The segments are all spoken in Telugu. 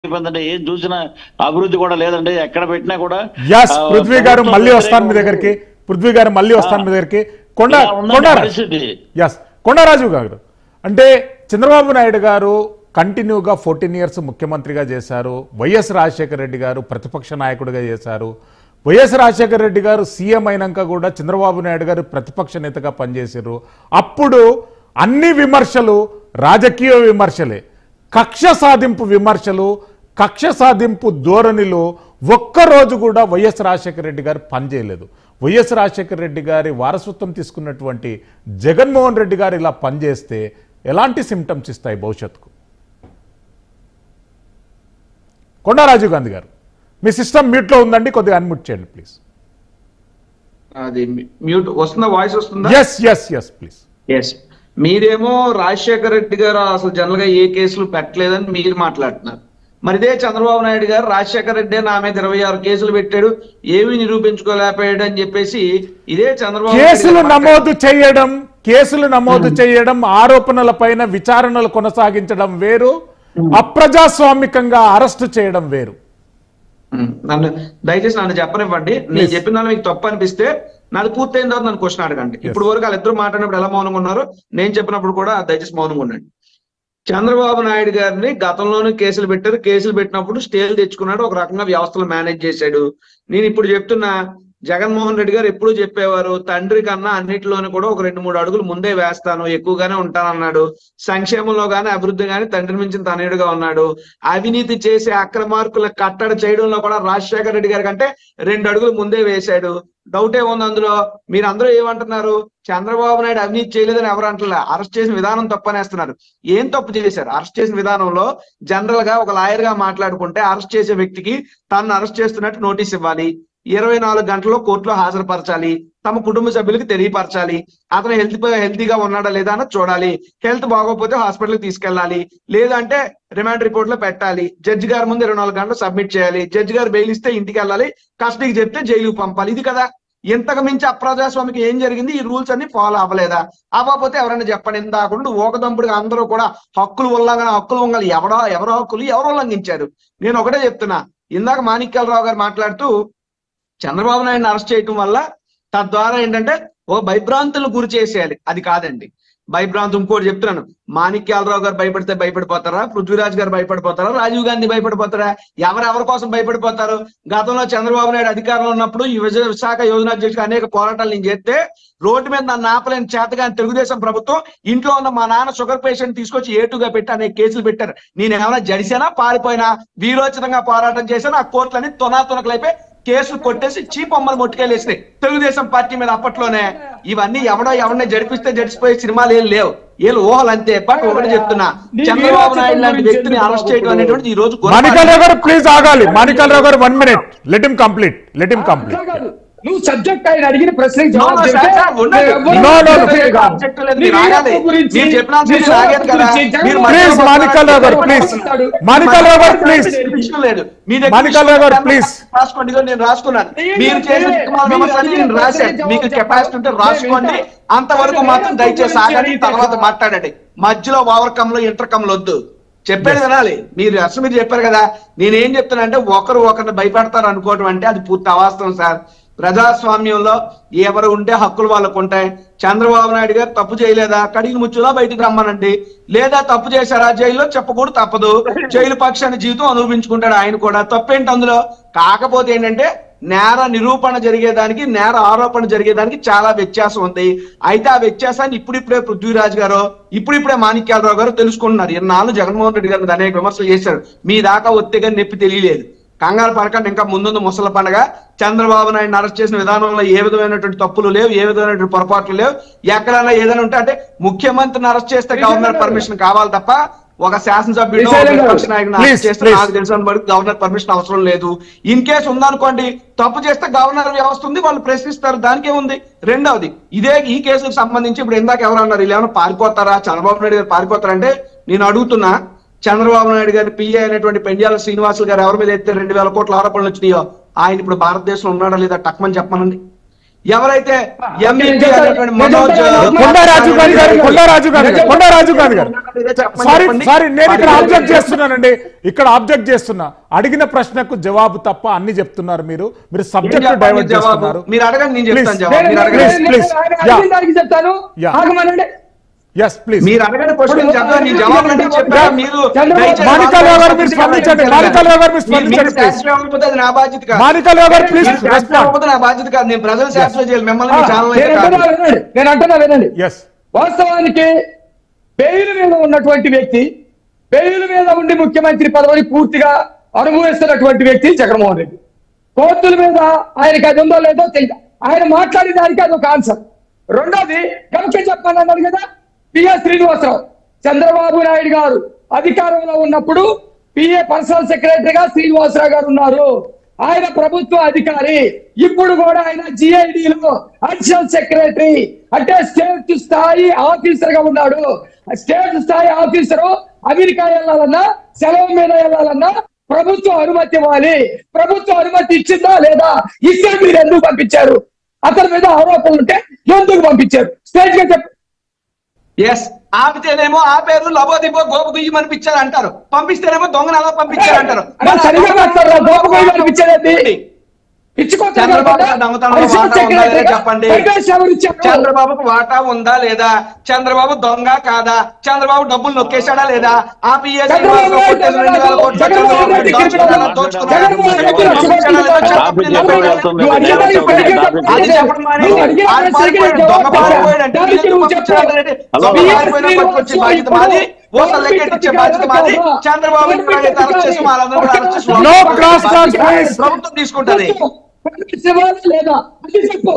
అయిపోయిందంటే ఏం చూసినా అభివృద్ధి కూడా లేదండి ఎక్కడ పెట్టినా కూడా ఎస్ ఆ, పృథ్వీ గారు ప్రభుత్వం మళ్ళీ వస్తాను మీ వ్యతిరేకంగా దగ్గరికి పృథ్వీ గారు మళ్ళీ వస్తాను మీ దగ్గరికి కొండ ఇలా ఉందండి కొండారాజు పరిస్థితి. ఎస్ కొండరాజు గారు అంటే చంద్రబాబు నాయుడు గారు కంటిన్యూగా ఫోర్టీన్ ఇయర్స్ ముఖ్యమంత్రిగా చేశారు వైఎస్ రాజశేఖర రెడ్డి గారు ప్రతిపక్ష నాయకుడిగా చేశారు వైఎస్ రాజశేఖర రెడ్డి గారు సీఎం అయినాక కూడా చంద్రబాబు నాయుడు గారు ప్రతిపక్ష నేతగా పనిచేశారు అప్పుడు అన్ని విమర్శలు రాజకీయ విమర్శలే కక్ష సాధింపు విమర్శలు కక్ష సాధింపు ధోరణిలో ఒక్కరోజు కూడా వైఎస్ రాజశేఖర రెడ్డి గారు పనిచేయలేదు వైఎస్ రాజశేఖర రెడ్డి గారి వారసత్వం తీసుకున్నటువంటి జగన్మోహన్ రెడ్డి గారు ఇలా పనిచేస్తే ఎలాంటి సిమ్టమ్స్ ఇస్తాయి భవిష్యత్తుకు కొండా రాజీవ్ గాంధీ గారు మీ సిస్టమ్ మ్యూట్లో ఉందండి కొద్దిగా అన్మ్యూట్ చేయండి ప్లీజ్ అది మ్యూట్ వస్తుందా వాయిస్ వస్తుందా yes yes yes please yes మీరేమో రాజశేఖర రెడ్డి గారు అసలు జనరల్ గా ఏ కేసులు పెట్టలేదని మీరు మాట్లాడుతున్నారు మరి ఇదే చంద్రబాబు నాయుడు గారు రాజశేఖర రెడ్డి నా మీద ఇరవై ఆరు కేసులు పెట్టాడు ఏమీ నిరూపించుకోలేకపోయాడు అని చెప్పేసి ఇదే చంద్రబాబు నాయుడు కేసులు గారు నమోదు చేయడం కేసులు నమోదు చేయడం ఆరోపణల పైన విచారణలు కొనసాగించడం వేరు అప్రజాస్వామికంగా అరెస్టు చేయడం వేరు ఉమ్, నన్ను దయచేసి నన్ను చెప్పనివ్వండి నేను చెప్పిన దానిలో మీకు తప్పు అనిపిస్తే నాది పూర్తయిన తర్వాత నన్ను క్వశ్చన్ అడగండి ఇప్పుడు వరకు వాళ్ళిద్దరు మాట్లాడినప్పుడు ఎలా మౌనంగా ఉన్నారు నేను చెప్పినప్పుడు కూడా దయచేసి మౌనంగా ఉండండి చంద్రబాబు నాయుడు గారిని గతంలోనే కేసులు పెట్టారు కేసులు పెట్టినప్పుడు స్టేలు తెచ్చుకున్నాడు ఒక రకంగా వ్యవస్థలు మేనేజ్ చేశాడు నేను ఇప్పుడు చెప్తున్నా జగన్మోహన్ రెడ్డి గారు ఎప్పుడు చెప్పేవారు తండ్రి కన్నా అన్నిటిలోనూ కూడా ఒక రెండు మూడు అడుగులు ముందే వేస్తాను ఎక్కువగానే ఉంటానన్నాడు సంక్షేమంలో గానీ అభివృద్ధి గానీ తండ్రి మించిన తనయుడుగా ఉన్నాడు అవినీతి చేసే అక్రమార్కుల కట్టడి చేయడంలో కూడా రాజశేఖర రెడ్డి గారి కంటే రెండు అడుగులు ముందే వేశాడు డౌట్ ఏముంది అందులో మీరు అందరూ ఏమంటున్నారు చంద్రబాబు నాయుడు అవినీతి చేయలేదని ఎవరు అంటలే అరెస్ట్ చేసిన విధానం తప్పనేస్తున్నారు ఏం తప్పు చేశారు అరెస్ట్ చేసిన విధానంలో జనరల్ గా ఒక లాయర్ గా మాట్లాడుకుంటే అరెస్ట్ చేసే వ్యక్తికి తను అరెస్ట్ చేస్తున్నట్టు నోటీస్ ఇవ్వాలి ఇరవై నాలుగు గంటల్లో కోర్టులో హాజరుపరచాలి తమ కుటుంబ సభ్యులకి తెలియపరచాలి అతను హెల్త్ హెల్తీగా ఉన్నాడా లేదా అని చూడాలి హెల్త్ బాగోకపోతే హాస్పిటల్కి తీసుకెళ్ళాలి లేదంటే రిమాండ్ రిపోర్ట్ లో పెట్టాలి జడ్జి గారి ముందు ఇరవై నాలుగు గంటలు సబ్మిట్ చేయాలి జడ్జి గారు బెయిల్ ఇస్తే ఇంటికి వెళ్ళాలి కస్టడీకి చెప్తే జైలుకి పంపాలి ఇది కదా ఇంతకు మించి అప్రజాస్వామికి ఏం జరిగింది ఈ రూల్స్ అన్ని ఫాలో అవ్వలేదా అవ్వకపోతే ఎవరైనా చెప్పండి ఇందాకుండా ఓకదంపుడుగా అందరూ కూడా హక్కులు ఉల్లంఘన హక్కులు ఉండాలి ఎవడో ఎవరో హక్కులు ఎవరు ఉల్లంఘించారు నేను ఒకటే చెప్తున్నా ఇందాక మాణిక్యాలరావు గారు మాట్లాడుతూ చంద్రబాబు నాయుడు అరెస్ట్ చేయటం వల్ల తద్వారా ఏంటంటే ఓ భయభ్రాంతులను గురి చేసేయాలి అది కాదండి భయభ్రాంతి ఇంకోటి చెప్తున్నాను మాణిక్యాలరావు గారు భయపడితే భయపడిపోతారా పృథ్వీరాజ్ గారు భయపడిపోతారా రాజీవ్ గాంధీ భయపడిపోతారా ఎవరెవరి కోసం భయపడిపోతారు గతంలో చంద్రబాబు నాయుడు అధికారంలో ఉన్నప్పుడు ఈ విజయ విశాఖ యోజన అధ్యక్షుడు అనేక పోరాటాలు నేను చేస్తే రోడ్డు మీద నన్ను ఆపలేని చేతగాని తెలుగుదేశం ప్రభుత్వం ఇంట్లో ఉన్న మా నాన్న షుగర్ పేషెంట్ తీసుకొచ్చి ఏటుగా పెట్టి అనేక కేసులు పెట్టారు నేను ఏమైనా జడిసానా పారిపోయినా వీరోచితంగా పోరాటం చేశాను ఆ కోర్టులని తునాతునకలైపోయి కేసులు కొట్టేసి చీప్ అమ్మలు మొట్టుకెళ్ళేసినాయి తెలుగుదేశం పార్టీ మీద అప్పట్లోనే ఇవన్నీ ఎవడో ఎవరిని జడిపిస్తే జడిచిపోయే సినిమాలు ఏం లేవు వీళ్ళు ఊహలు అంతే బట్ ఒకటి చెప్తున్నా చంద్రబాబు నాయుడు లాంటి వ్యక్తిని అరెస్ట్ చేయడం అనేటువంటిది ఈ రోజు మాణికల్ గారు ప్లీజ్ ఆగాలి మాణికల్ గారు one minute let him complete let him complete కాదు. నువ్వు సబ్జెక్ట్ ఆయన అడిగిన ప్రశ్నకి No, జవాబు no, చెప్తే sir, sir, ఉండండి. నేను No, no, no. ఎవరు కాదు. Object లేదు, నీ మీరు ఆగాలి. వీరత్వం గురించి, మీరు చెప్పిన నీ answer మీరు ఆగారు కదా. గురించి, మీరు జగన్మోహన్ ప్లీజ్ రెడ్డి మాణికల్ రావు గారు ప్లీజ్ మాణికల్ రావు గారు ప్లీజ్ విషయం లేదు మీ దగ్గర మాణికల్ రావు గారు, please. రాసుకోండి ఇదిగో నేను రాసుకున్నాను నేను మీరు చేసిన చెప్పే- తిక్మాల మీరు విమర్శలు నేను అడిగిన రాశాను ప్రశ్నకి మీకు జవాబు కెపాసిటీ ఉంటే చెప్పండి. రాసుకోండి నేను అంతవరకు వింటా. మాత్రం దయచేసి గురించి ఆగండి అడిగితే తర్వాత కాదు. మాట్లాడండి మధ్యలో ఓవర్ కమ్ లో ఇంటర్ కమ్ వద్దు చెప్పేది వినాలి మీరు అసలు మీరు చెప్పారు కదా నేనేం చెప్తున్నా అంటే ఒకరు ఒకరిని భయపెడతారు అనుకోవడం అంటే అది పూర్తి అవాస్తవం సార్ ప్రజాస్వామ్యంలో ఎవరు ఉంటే హక్కులు వాళ్ళకు ఉంటాయి చంద్రబాబు నాయుడు గారు తప్పు చేయలేదా కడిగి ముచ్చులా బయటికి రమ్మనండి లేదా తప్పు చేశారా జైల్లో చెప్పకూడదు తప్పదు జైలు పక్షాన్ని జీవితం అనుభవించుకుంటాడు ఆయన కూడా తప్పేంటి అందులో కాకపోతే ఏంటంటే నేర నిరూపణ జరిగేదానికి నేర ఆరోపణ జరిగేదానికి చాలా వ్యత్యాసం ఉంది అయితే ఆ వ్యత్యాసాన్ని ఇప్పుడిప్పుడే పృథ్వీరాజ్ గారు ఇప్పుడిప్పుడే మాణిక్యాలరావు గారు తెలుసుకుంటున్నారు ఇన్నాళ్ళు జగన్మోహన్ రెడ్డి గారిని అనేక విమర్శలు చేశారు మీ దాకా ఒత్తిగా నొప్పి తెలియలేదు కంగారు పడకండి ఇంకా ముందుంది ముసల పండగ చంద్రబాబు నాయుడు అరెస్ట్ చేసిన విధానంలో ఏ విధమైనటువంటి తప్పులు లేవు ఏ విధమైనటువంటి పొరపాట్లు లేవు ఎక్కడైనా ఏదైనా ఉంటే అంటే ముఖ్యమంత్రిని అరెస్ట్ చేస్తే గవర్నర్ పర్మిషన్ కావాలి తప్ప ఒక శాసనసభ్యుడు ఒక శ్రీశైలం గారు, విపక్ష నాయకుడిని please, అరెస్ట్ చేస్తే please. నాకు తెలిసిన వరకు గవర్నర్ పర్మిషన్ అవసరం లేదు ఇన్ కేసు ఉందనుకోండి తప్పు చేస్తే గవర్నర్ వ్యవస్థ ఉంది వాళ్ళు ప్రశ్నిస్తారు దానికి ఏముంది రెండవది ఇదే ఈ కేసుకు సంబంధించి ఇప్పుడు ఇందాక ఎవరు అన్నారు వీళ్ళు ఏమైనా పారిపోతారా చంద్రబాబు నాయుడు గారు పారిపోతారంటే నేను అడుగుతున్నా చంద్రబాబు నాయుడు గారి పిఏ అయినటువంటి పెండ్యాల శ్రీనివాసులు గారు ఎవరి మీద అయితే రెండు వేల కోట్ల ఆరోపణలు వచ్చినాయో ఆయన ఇప్పుడు భారతదేశంలో ఉన్నాడా లేదా టక్మని చెప్పమనండి ఎవరైతే MVP నేను చెప్తాను. అనేటువంటి నేను మనోజ్ చెప్తాను. కొండారాజు గారి గారు కొండారాజు గారు నేను చెప్తాను. కొండారాజు గారు గారు ఇదే చెప్పమని సారీ చెప్పండి. సారీ నేను ఇక్కడ మరి ఆబ్జెక్ట్ చేస్తున్నానండి ఇక్కడ ఆబ్జెక్ట్ చేస్తున్నా అడిగిన ప్రశ్నకు జవాబు తప్ప అన్ని చెప్తున్నారు మీరు మీరు ఏం సబ్జెక్ట్ చెప్పండి డైవర్ట్ జవాబు చేస్తున్నారు మీరు అడగండి నేను చెప్తాను Please. జవాబు నేను- మీరు నేను- అడగండి నేను- Please, నేను please. అడిగిన దానికి చెప్తాను Yeah. ఆగమనండి ఎస్ ప్లీజ్ మీరు అడగని క్వశ్చన్ చెప్పండి నేను జవాబు అంటే చెప్పాను మీరు చంద్రబాబు- దయచేసి మాణిక్యాలరావు గారు మీరు మీరు స్పందించండి. మాణిక్యాలరావు గారు మీరు మీరు- మీరు స్పందించండి, please. శాస్త్రం అవ్వకపోతే అది నా బాధ్యత కాదు మాణిక్యాలరావు గారు ప్లీజ్ మీరు శాస్త్రం రెస్పాండ్ అవ్వకపోతే నా బాధ్యత కాదు నేను ప్రజల శాస్త్రం చేయాలి మిమ్మల్ని మీ ఆ, ఛానల్ నేను అయితే కాదు అంటున్నా వినండి నేను అంటున్నా వినండి ఎస్ వాస్తవానికి బెయిల్ మీద ఉన్నటువంటి వ్యక్తి బెయిల్ మీద ఉండి ముఖ్యమంత్రి పదవిని పూర్తిగా అనుభవిస్తున్నటువంటి వ్యక్తి జగన్మోహన్ రెడ్డి కోర్టుల మీద ఆయనకి అది ఉందో లేదో తెలియదు ఆయన మాట్లాడిన దానికి అది ఒక ఆన్సర్ రెండోది కనుక చెప్పాను అన్నాడు కదా పిఎస్ శ్రీనివాసరావు చంద్రబాబు నాయుడు గారు అధికారంలో ఉన్నప్పుడు పిఏ పర్సనల్ సెక్రటరీగా శ్రీనివాసరావు గారు ఉన్నారు ఆయన ప్రభుత్వ అధికారి ఇప్పుడు కూడా ఆయన జిఐడిలో అడిషనల్ సెక్రటరీ అంటే స్టేట్ స్థాయి ఆఫీసర్ గా ఉన్నాడు స్టేట్ స్థాయి ఆఫీసర్ అమెరికా వెళ్ళాలన్నా సెలవు మీద వెళ్ళాలన్నా ప్రభుత్వం అనుమతి ఇవ్వాలి ప్రభుత్వం అనుమతి ఇచ్చిందా లేదా ఇస్తే మీరు ఎందుకు పంపించారు అతని మీద ఆరోపణలు ఉంటే ఎందుకు పంపించారు స్టేట్ గా చెప్పు ఎస్ ఆపితేనేమో ఆపేరు లబోదిబో గోపు గుయ్యమని పిచ్చారు అంటారు పంపిస్తేనేమో దొంగను అలా పంపించారు అంటారు అరే సరిగా మాట్లాడరా గోప గోయి అనిపించేది చంద్రబాబు గారు దొంగతనంలో వాటా ఉందా లేదా చెప్పండి చంద్రబాబుకు వాటా ఉందా లేదా చంద్రబాబు దొంగ కాదా చంద్రబాబు డబ్బులు నొక్కేశాడా లేదా ఆ పిఏ చంద్రబాబు నాయుడు రెండు వేల కోట్లు జగన్మోహన్ రెడ్డి దోచుకున్నాడా, కిరిమినల్ దోచుకున్నాడా, జగన్మోహన్ రెడ్డి దోచుకున్నాడా, లక్ష లేదా కోట్లు చెప్పండి. వెళ్తుంది. నువ్వు అడిగిన దానికి సరిగ్గా చెప్పు. అది చెప్పడం మానేసి, నువ్వు అడిగిన ఆడు దానికి సరిగ్గా పారిపోయాడు, జవాబు దొంగ పారిపోయాడు అంటే దానికి ఎందుకు నువ్వు పంపించాడు చెప్పు. అంటే హలో. దొంగ పారిపోయినా పట్టుకొచ్చే బాధ్యత మాది ఓట్ల లెక్కెట్టించే బాధ్యత మాది చంద్రబాబు నాయుడు అరెస్ట్ చేసి వాళ్ళందరూ కూడా అరెస్ట్ చేసి No cross talk, please. ప్రభుత్వం తీసుకుంటది లేదా అది చెప్పు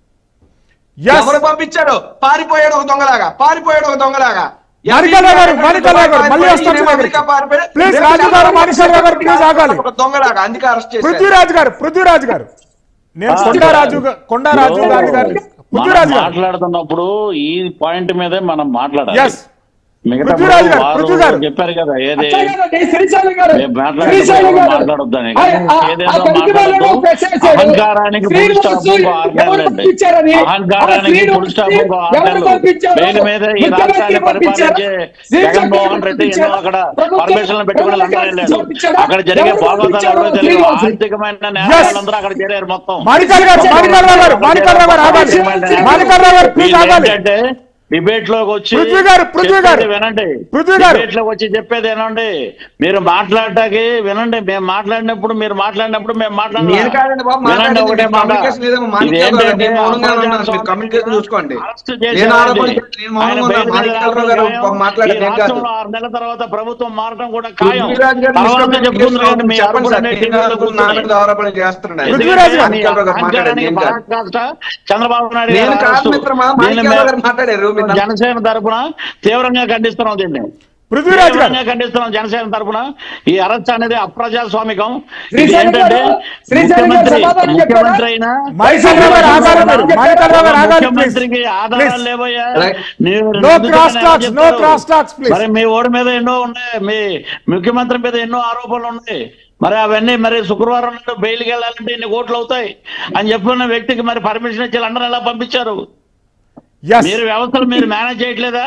ఎస్ ఎవరు పంపించాడు పారిపోయాడు ఒక దొంగలాగా పారిపోయాడు ఒక దొంగలాగా మాణిక్యాలరావు గారు, మాణిక్యాలరావు గారు, మళ్ళీ వస్తాం ఈయనేమో మీ అమెరికా పారిపోయాడు. Please, రేపు రాజు గారు, మాణిక్యాలరావు గారు, please ఆగాలి. ఒక దొంగలాగా అందుకే అరెస్ట్ చేశారు పృథ్వీరాజ్ గారు పృథ్వీరాజ్ గారు నేను ఆ, కొండారాజు గా- కొండారాజు ఇప్పుడు గారి గారు మనం పృథ్వీరాజ్ గారు మాట్లాడుతున్నప్పుడు ఈ పాయింట్ మీదే మనం మాట్లాడాలి ఎస్ మిగతా పృథ్వీరాజ్ గారు, వారు పృథ్వీ గారు. చెప్పారు కదా ఏది అట్లా కాదండి, శ్రీశైలం గారు రేపు మాట్లాడే శ్రీశైలం గారు మాట్లాడొద్దని. ఆ- ఆ- ఏదేదో ఆ పనికి మాట్లాడొద్దు. వాళ్ళను ప్రశ్నించాడు. అహంకారానికి full శ్రీనివాసు stop ఇంకో ఆరు ఎవరు నెలలండి. పంపించారని, అహంకారానికి ఆ full stop ఇంకో ఆరు ఎవరు నెలలు. పంపించారు? దేని మీద ఈ ముఖ్యమంత్రి రాష్ట్రాన్ని పంపించారా? పరిపాలించే శ్రీశైలం జగన్మోహన్ రెడ్డి ఎన్నో పంపించారా? అక్కడ ప్రభుత్వం పర్మిషన్లు పెట్టుకుని ఎవరు లండన్ వెళ్ళాడు పంపించారా? అక్కడ జరిగే ఎవరు బాగోతాలు పంపించారు? ఎవరో తెలియదు శ్రీనివాసు. ఆర్థికమైన నేరాలందరూ అక్కడ చేరారు మొత్తం మాణికాల్ గారు మాణికాలరావు గారు మాణికాలరావు గారు ఆగాలి మాణికాలరావు గారు ప్లీజ్ ఆగాలి ఏంటంటే డిబేట్ లోకి వచ్చి పృథ్వీ గారు, పృథ్వీ గారు. చెప్పేది వినండి పృథ్వీ గారు. డిబేట్ లోకి వచ్చి చెప్పేది వినండి మీరు మాట్లాడటానికి వినండి మేము మాట్లాడినప్పుడు మీరు మాట్లాడినప్పుడు మేము మాట్లాడాలి నేను కాదండి బాబు వినండి ఒకటే మాట కమ్యూనికేషన్ ఏదేమో మాణిక్యాలరావు గారు నేను మౌనంగానే ఉన్నాను మీరు కమ్యూనికేషన్ చూసుకోండి అరెస్ట్ నేను చేశారండి. ఆరోపణ చేయలేదు. నేను ఆయన మౌనంగా బయట ఉన్నాను మాణిక్యాలరావు గారు న్యాయం. మాట్లాడేది ఈ ఏం కాదు రాష్ట్రంలో ఆరు నెలల తర్వాత ప్రభుత్వం మారడం కూడా ఖాయం పృథ్వీరాజ్ గారు తర్వాత నిష్కపట చెప్పుకుందరు కానీ మీ చెప్పండి అరుపులు సార్. అనే నేను టీవీలో నాకు నా కూర్చొని. మీద ఆరోపణలు చేస్తున్నాడు ఆయన. పృథ్వీరాజ్ గారు. మాణిక్యాలరావు గారు మాట్లాడేది ఏం కాదు. పరాకాష్ట చంద్రబాబు నాయుడు నేను గారి కాదు అరెస్టు. మిత్రమా, దీన్ని మాణిక్యాలరావు గారు మేము మాట్లాడారు మీరు నన్ను- జనసేన తరపున తీవ్రంగా ఖండిస్తున్నాం దీన్ని పృథ్వీరాజ్ గారు తీవ్రంగా ఖండిస్తున్నాం జనసేన తరపున ఈ అరెస్ట్ అనేది అప్రజాస్వామికం ఇది శ్రీశైలం ఏంటంటే గారు, శ్రీశైలం గారు ముఖ్యమంత్రి సమాధానం చెప్పారా? ముఖ్యమంత్రి అయినా మాణికాలరావు గారు ఆగాలి మీరు మాణికాలరావు గారు ఆగాలి ప్లీజ్ ముఖ్యమంత్రికి ఆధారాలు లేవయ్యా Right. నీవు No ఎందుకు cross ఇలా talks, no చెప్తారు? cross talks, please. మరి మీ ఓడి మీద ఎన్నో ఉన్నాయి మీ ముఖ్యమంత్రి మీద ఎన్నో ఆరోపణలు ఉన్నాయి మరి అవన్నీ మరి శుక్రవారం నాడు బెయిల్కి వెళ్ళాలంటే ఇన్ని కోట్లు అవుతాయి అని చెప్పిన వ్యక్తికి మరి పర్మిషన్ ఇచ్చి లండన్ ఎలా పంపించారు ఎస్ మీరు వ్యవస్థలు మీరు మేనేజ్ చేయట్లేదా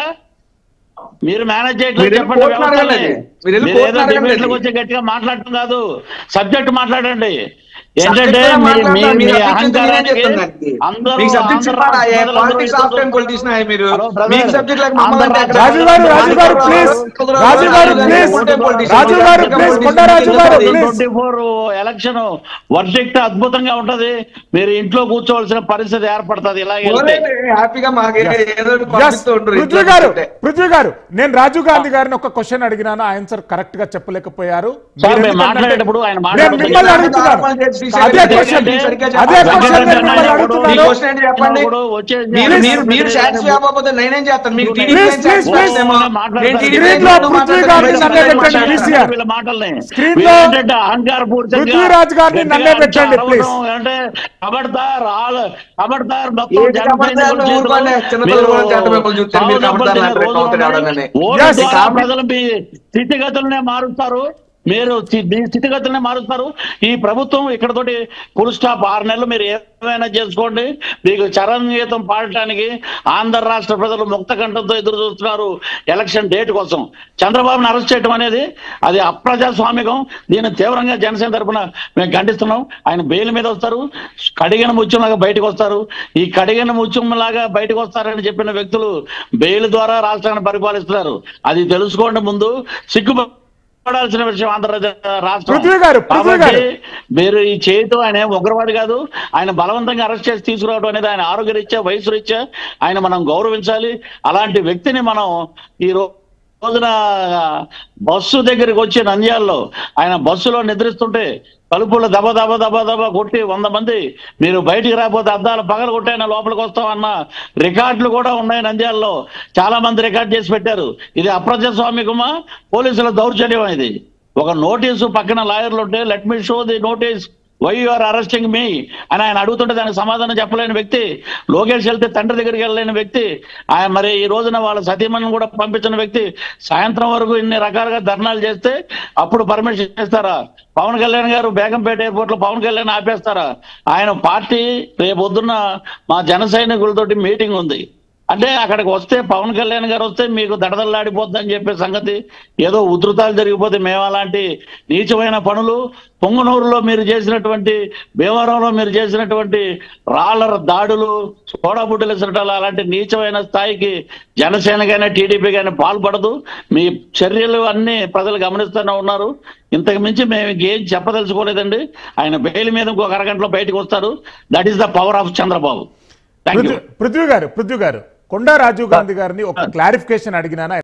మీరు మేనేజ్ చేయట్లేదు మీరు చెప్పండి కోర్టును వ్యవస్థల్ని. అడగండి. మీరు వెళ్ళి మీరు కోర్టును ఏదో అడగండి. డిబేట్లకు వచ్చి గట్టిగా మాట్లాడటం కాదు సబ్జెక్ట్ మాట్లాడండి ఏంటంటే Subject కూడా మీ- మీ మాట్లాడతాను. మీ మీరు subject అహంకారానికి చెప్తాను దానికి. అందరూ మీకు subject ఆంధ్ర చెప్పాలా? ఏ ప్రజలందరూ politics ఇంత of time politician అయ్యా మీరు? Hello, brother. మీకు subject లేక మమ్మల్ని ఆంధ్ర అంటే ఎక్కడ? రాజు గారు రాజు గారు ప్లీజ్ రాజు గారు ప్లీజ్ రాజు గారు ప్లీజ్ కొండరాజు గారు ప్లీజ్ 24 ఎలక్షన్ వర్షిక్ట్ అద్భుతంగా ఉంటది మీరు ఇంట్లో కూర్చోవలసిన పరిస్థితి ఏర్పడుతుంది ఇలాగే వెళ్తే. పోలేండి, హ్యాపీగా మాకు ఏదో ఒకటి Yes, పంపిస్తూ ఉంటారు పృథ్వీ ఇంట్లో గారు కూర్చుంటే. పృథ్వీ గారు నేను రాజు గాంధీ గారిని ఒక క్వశ్చన్ అడిగినాను ఆన్సర్ కరెక్ట్ గా చెప్పలేకపోయారు సార్, మీరు మేము ఎందుకంటే- మాట్లాడేటప్పుడు ఆయన నేను మాట్లాడుతున్నారు. మిమ్మల్ని అడుగుతున్నాను అదే క్వశ్చన్ అదే క్వశ్చన్ నేను మిమ్మల్ని మీ అడుగుతున్నాను క్వశ్చన్ ఏంటి చెప్పండి ఇప్పుడు వచ్చే మీరు మీరు మీరు సాటిస్ఫై అవ్వకపోతే నేనేం చేస్తాను మీకు టీడీపీ Please, please, please. నేను టీడీపీ Screen లో పృథ్వీ గారిని నన్నే పెట్టండి, please, here. వీళ్ళ మాటల్ని Screen లో వీళ్ళేంటంటే అహంకార పృథ్వీరాజ్ గారిని నన్నే పెట్టండి, please. అంటే కబడ్దార్ ఆల్ కబడ్దార్ మొత్తం ఏంటి జన కబడ్దార్ సైనికుల చేతిలో ఊరుకోండి. చిన్నపిల్లలు కూడా చెడ్డ పెంపలు చూస్తారు. మీరు పావులు కబడ్దార్ దెబ్బలు అంటారు, తినే కౌంటర్ రోజులు ఎవడనని. ఉన్నాయి. Vote Yes. ద్వారా ప్రజలు మీ స్థితిగతులనే మారుస్తారు మీరు చి- మీ స్థితిగతులనే మారుస్తారు ఈ ప్రభుత్వం ఇక్కడతోటి ఫుల్ స్టాప్ ఆరు నెలలు మీరు ఏమైనా చేసుకోండి మీకు చరణగీతం పాడటానికి ఆంధ్ర రాష్ట్ర ప్రజలు ముక్త కంఠంతో ఎదురు చూస్తున్నారు ఎలక్షన్ డేట్ కోసం చంద్రబాబును అరెస్ట్ చేయడం అనేది అది అప్రజాస్వామికం దీన్ని తీవ్రంగా జనసేన తరపున మేము ఖండిస్తున్నాం ఆయన బెయిల్ మీద వస్తారు కడిగిన ముత్యంలాగా బయటకు వస్తారు ఈ కడిగిన ముత్యంలాగా బయటకు వస్తారని చెప్పిన వ్యక్తులు బెయిల్ ద్వారా రాష్ట్రాన్ని పరిపాలిస్తున్నారు అది తెలుసుకోండి ముందు సిగ్గుపడాల్సిన విషయం ఆంధ్ర రాష్ట్రం పృథ్వీ గారు, పృథ్వీ గారు. కాబట్టి మీరు ఈ చేయటం ఆయన ఏం ఉగ్రవాది కాదు ఆయన బలవంతంగా అరెస్ట్ చేసి తీసుకురావడం అనేది ఆయన ఆరోగ్య రీత్యా వయసు రీత్యా ఆయన మనం గౌరవించాలి అలాంటి వ్యక్తిని మనం ఈ రో- రోజున బస్సు దగ్గరికి వచ్చి నంద్యాలలో ఆయన బస్సులో నిద్రిస్తుంటే తలుపులు దబ దబ దబ దబ కొట్టి వంద మంది మీరు బయటికి రాకపోతే అద్దాలు పగల కొట్టైనా లోపలికి వస్తామన్న రికార్డులు కూడా ఉన్నాయి నంద్యాలలో చాలా మంది రికార్డ్ చేసి పెట్టారు ఇది అప్రజాస్వామికమా పోలీసుల దౌర్జన్యం ఇది ఒక నోటీసు పక్కన లాయర్లు ఉంటే let me show the notice why you are arresting me అని ఆయన అడుగుతుంటే దానికి సమాధానం చెప్పలేని వ్యక్తి లోకేష్ వెళ్తే తండ్రి దగ్గరికి వెళ్ళలేని వ్యక్తి ఆయన మరి ఈ రోజున వాళ్ళ సతీమణిని కూడా పంపించిన వ్యక్తి సాయంత్రం వరకు ఇన్ని రకాలుగా ధర్నాలు చేస్తే అప్పుడు పర్మిషన్ ఇస్తారా పవన్ కళ్యాణ్ గారు బేగంపేట ఎయిర్పోర్ట్ లో పవన్ కళ్యాణ్ ఆపేస్తారా ఆయన పార్టీ రేపొద్దున్న మా జన సైనికులతోటి మీటింగ్ ఉంది అంటే అక్కడికి వస్తే పవన్ కళ్యాణ్ గారు వస్తే మీకు దడదల్లాడిపోద్దని చెప్పే సంగతి ఏదో ఉధృతాలు జరిగిపోతే మేము అలాంటి నీచమైన పనులు పొంగనూరులో మీరు చేసినటువంటి భీమవరంలో మీరు చేసినటువంటి రాళ్ల దాడులు సోడాబుడ్డలు విసరటాలు అలాంటి నీచమైన స్థాయికి జనసేన కానీ టీడీపీ కానీ పాల్పడదు మీ చర్యలు అన్ని ప్రజలు గమనిస్తూనే ఉన్నారు ఇంతకు మించి మేము ఇంకేం చెప్పదలుచుకోలేదండి ఆయన బెయిల్ మీద ఇంకొక అరగంటలో బయటకు వస్తారు that is the power of Chandrababu thank you Prithvi Prithvi గారు పృథ్వీ గారు కొండా రాజీవ్ గాంధీ గారిని ఒక క్లారిఫికేషన్ అడిగినాను